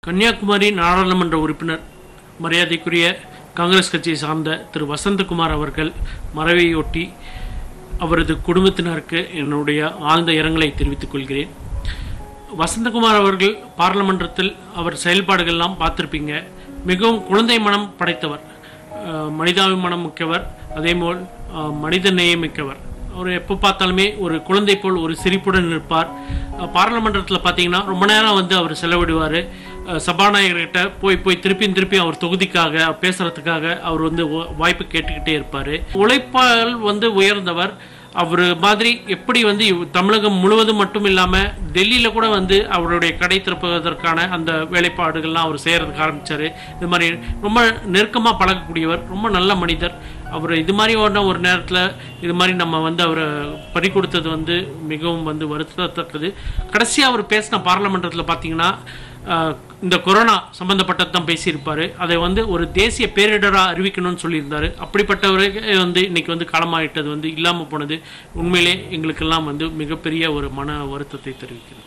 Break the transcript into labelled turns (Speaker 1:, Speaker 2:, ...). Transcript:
Speaker 1: கன்னியாகுமரி நாடாளுமன்ற உறுப்பினர் மரியாதைக்குரிய காங்கிரஸ் கட்சியை சார்ந்த திரு வசந்தகுமார் அவர்கள் மறைவையொட்டி அவரது குடும்பத்தினருக்கு என்னுடைய ஆழ்ந்த இரங்கலை தெரிவித்துக் கொள்கிறேன் வசந்தகுமார் அவர்கள் பாராளுமன்றத்தில் அவர் செயல்பாடுகள்லாம் பார்த்துருப்பீங்க மிகவும் குழந்தை மனம் படைத்தவர் அஹ் மனிதாபிமானம் மிக்கவர் அதேபோல் அஹ் மனித நேயம் மிக்கவர் அவர் எப்போ பார்த்தாலுமே ஒரு குழந்தை போல் ஒரு சிரிப்புடன் இருப்பார் அஹ் பாராளுமன்றத்தில் பார்த்தீங்கன்னா ரொம்ப நேரம் வந்து அவர் செலவிடுவார் சபாநாயகர்கிட்ட போய் போய் திருப்பியும் திருப்பியும் அவர் தொகுதிக்காக பேசுறதுக்காக அவர் வந்து வ- வாய்ப்பு கேட்டுக்கிட்டே இருப்பார் உழைப்பால் வந்து உயர்ந்தவர் அவர் மாதிரி எப்படி வந்து இவ்- தமிழகம் முழுவதும் மட்டும் இல்லாமல் டெல்லியில் கூட வந்து அவருடைய கடை திறப்பதற்கான அந்த வேலைப்பாடுகள்லாம் அவர் செய்கிறதுக்கு ஆரம்பித்தார் இது மாதிரி ரொம்ப நெருக்கமாக பழகக்கூடியவர் ரொம்ப நல்ல மனிதர் அவர் இது மாதிரி ஒன்று ஒரு நேரத்தில் இது மாதிரி நம்ம வந்து அவரை பறி கொடுத்தது வந்து மிகவும் வந்து வருத்தத்தக்கது கடைசியாக அவர் பேசின பார்லமெண்டத்தில் பார்த்தீங்கன்னா ஆஹ், இந்த கொரோனா சம்பந்தப்பட்டது தான் பேசியிருப்பாரு அதை வந்து ஒரு தேசிய பேரிடராக அறிவிக்கணும்னு சொல்லியிருந்தாரு அப்படிப்பட்டவருக்கு வந்து இன்னைக்கு வந்து காலமாயிட்டது வந்து இல்லாமல் போனது உண்மையிலே எங்களுக்கெல்லாம் வந்து மிகப்பெரிய ஒரு மன வருத்தத்தை தெரிவிக்கிறது